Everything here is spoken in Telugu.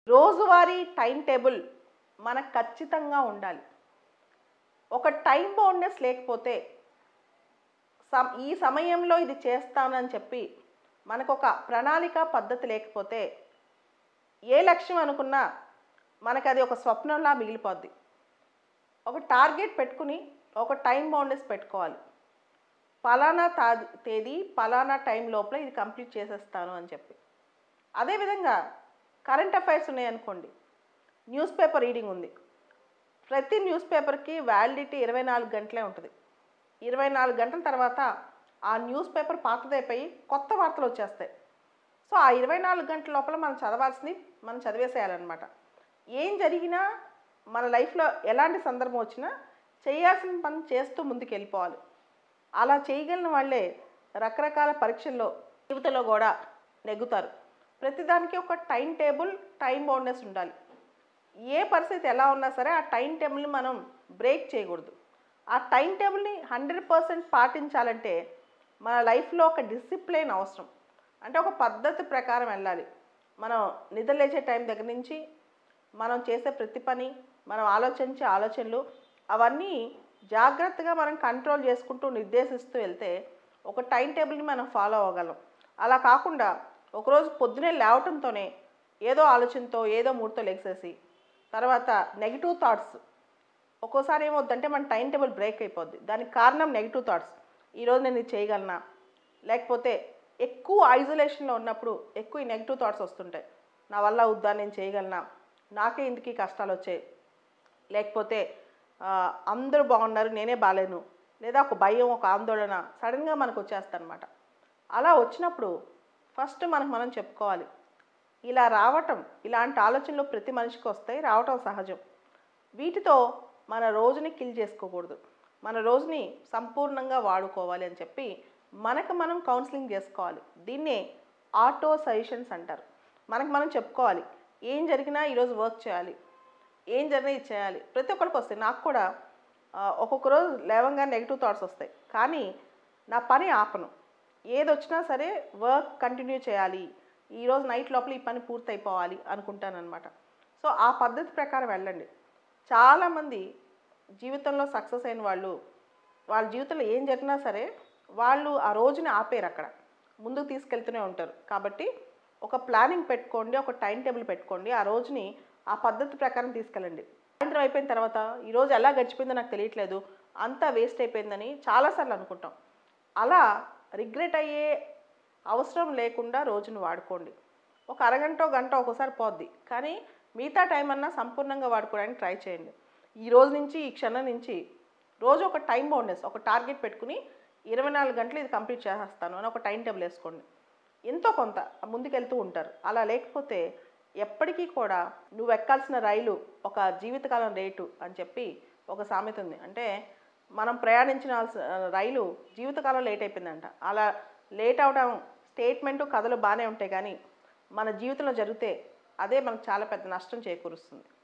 రోజువారీ టైం టేబుల్ మనకు ఖచ్చితంగా ఉండాలి ఒక టైం బౌండ్నెస్ లేకపోతే సమ ఈ సమయంలో ఇది చేస్తానని చెప్పి మనకు ఒక ప్రణాళిక పద్ధతి లేకపోతే ఏ లక్ష్యం అనుకున్నా మనకు అది ఒక స్వప్నంలా మిగిలిపోద్ది ఒక టార్గెట్ పెట్టుకుని ఒక టైం బౌండెస్ పెట్టుకోవాలి పలానా తా తేదీ పలానా టైం లోపల ఇది కంప్లీట్ చేసేస్తాను అని చెప్పి అదేవిధంగా కరెంట్ అఫైర్స్ ఉన్నాయనుకోండి న్యూస్ పేపర్ రీడింగ్ ఉంది ప్రతి న్యూస్ పేపర్కి వ్యాలిడిటీ ఇరవై నాలుగు గంటలే ఉంటుంది ఇరవై నాలుగు గంటల తర్వాత ఆ న్యూస్ పేపర్ పాతదైపోయి కొత్త వార్తలు వచ్చేస్తాయి సో ఆ ఇరవై నాలుగు గంటల లోపల మనం చదవాల్సింది మనం చదివేసేయాలన్నమాట ఏం జరిగినా మన లైఫ్లో ఎలాంటి సందర్భం వచ్చినా చేయాల్సిన పని చేస్తూ ముందుకు వెళ్ళిపోవాలి అలా చేయగలిగిన వాళ్ళే రకరకాల పరీక్షల్లో జీవితంలో కూడా నెగ్గుతారు ప్రతిదానికి ఒక టైం టేబుల్ టైం బౌండెస్ ఉండాలి ఏ పరిస్థితి ఎలా ఉన్నా సరే ఆ టైం టేబుల్ని మనం బ్రేక్ చేయకూడదు ఆ టైం టేబుల్ని హండ్రెడ్ పర్సెంట్ పాటించాలంటే మన లైఫ్లో ఒక డిసిప్లిన్ అవసరం అంటే ఒక పద్ధతి ప్రకారం వెళ్ళాలి మనం నిద్ర లేచే టైం దగ్గర నుంచి మనం చేసే ప్రతి పని మనం ఆలోచించే ఆలోచనలు అవన్నీ జాగ్రత్తగా మనం కంట్రోల్ చేసుకుంటూ నిర్దేశిస్తూ వెళ్తే ఒక టైం టేబుల్ని మనం ఫాలో అవ్వగలం అలా కాకుండా ఒకరోజు పొద్దునే లేవటంతోనే ఏదో ఆలోచనతో ఏదో మూడుతో లెగ్సేసి తర్వాత నెగిటివ్ థాట్స్ ఒక్కోసారి ఏమవుద్దంటే మన టైం టేబుల్ బ్రేక్ అయిపోద్ది దానికి కారణం నెగిటివ్ థాట్స్ ఈరోజు నేను ఇది చేయగలనా లేకపోతే ఎక్కువ ఐసోలేషన్లో ఉన్నప్పుడు ఎక్కువ నెగిటివ్ థాట్స్ వస్తుంటాయి నా వల్ల అవుద్దా నేను చేయగలనా నాకే ఇందుకు ఈ కష్టాలు వచ్చాయి లేకపోతే ఆ, అందరూ బాగున్నారు నేనే బాలేను లేదా ఒక భయం ఒక ఆందోళన సడన్గా మనకు వచ్చేస్తుంది అనమాట అలా వచ్చినప్పుడు ఫస్ట్ మనకు మనం చెప్పుకోవాలి ఇలా రావటం ఇలాంటి ఆలోచనలు ప్రతి మనిషికి వస్తాయి రావటం సహజం వీటితో మన రోజుని కిల్ చేసుకోకూడదు మన రోజుని సంపూర్ణంగా వాడుకోవాలి అని చెప్పి మనకు మనం కౌన్సిలింగ్ చేసుకోవాలి దీన్నే ఆటో సజెషన్స్ అంటారు మనకు మనం చెప్పుకోవాలి ఏం జరిగినా ఈరోజు వర్క్ చేయాలి ఏం జరిగినా ఇది చేయాలి ప్రతి ఒక్కరికి వస్తాయి నాకు కూడా ఆ, ఒక్కొక్క రోజు లేవంగా నెగిటివ్ థాట్స్ వస్తాయి కానీ నా పని ఆపను ఏది వచ్చినా సరే వర్క్ కంటిన్యూ చేయాలి ఈరోజు నైట్ లోపల ఈ పని పూర్తి అయిపోవాలి అనుకుంటానమాట సో ఆ పద్ధతి ప్రకారం వెళ్ళండి చాలామంది జీవితంలో సక్సెస్ అయిన వాళ్ళు వాళ్ళ జీవితంలో ఏం జరిగినా సరే వాళ్ళు ఆ రోజుని ఆపేరు అక్కడ ముందుకు తీసుకెళ్తూనే ఉంటారు కాబట్టి ఒక ప్లానింగ్ పెట్టుకోండి ఒక టైం టేబుల్ పెట్టుకోండి ఆ రోజుని ఆ పద్ధతి ప్రకారం తీసుకెళ్ళండి సాయంత్రం అయిపోయిన తర్వాత ఈ రోజు ఎలా గడిచిపోయిందో నాకు తెలియట్లేదు అంతా వేస్ట్ అయిపోయిందని చాలాసార్లు అనుకుంటాం అలా రిగ్రెట్ అయ్యే అవసరం లేకుండా రోజును వాడుకోండి ఒక అరగంట గంట ఒక్కోసారి పోద్ది కానీ మిగతా టైం అన్నా సంపూర్ణంగా వాడుకోవడానికి ట్రై చేయండి ఈ రోజు నుంచి ఈ క్షణం నుంచి రోజు ఒక టైం బౌండెస్ ఒక టార్గెట్ పెట్టుకుని ఇరవై నాలుగు గంటలు ఇది కంప్లీట్ చేసేస్తాను అని ఒక టైం టేబుల్ వేసుకోండి ఎంతో కొంత ముందుకెళ్తూ ఉంటారు అలా లేకపోతే ఎప్పటికీ కూడా నువ్వు ఎక్కాల్సిన రైలు ఒక జీవితకాలం రేటు అని చెప్పి ఒక సామెత ఉంది అంటే మనం ప్రయాణించిన రైలు జీవితకాలం లేట్ అయిపోయిందంట అలా లేట్ అవడం స్టేట్మెంటు కథలు బాగానే ఉంటాయి కానీ మన జీవితంలో జరిగితే అదే మనకు చాలా పెద్ద నష్టం చేకూరుస్తుంది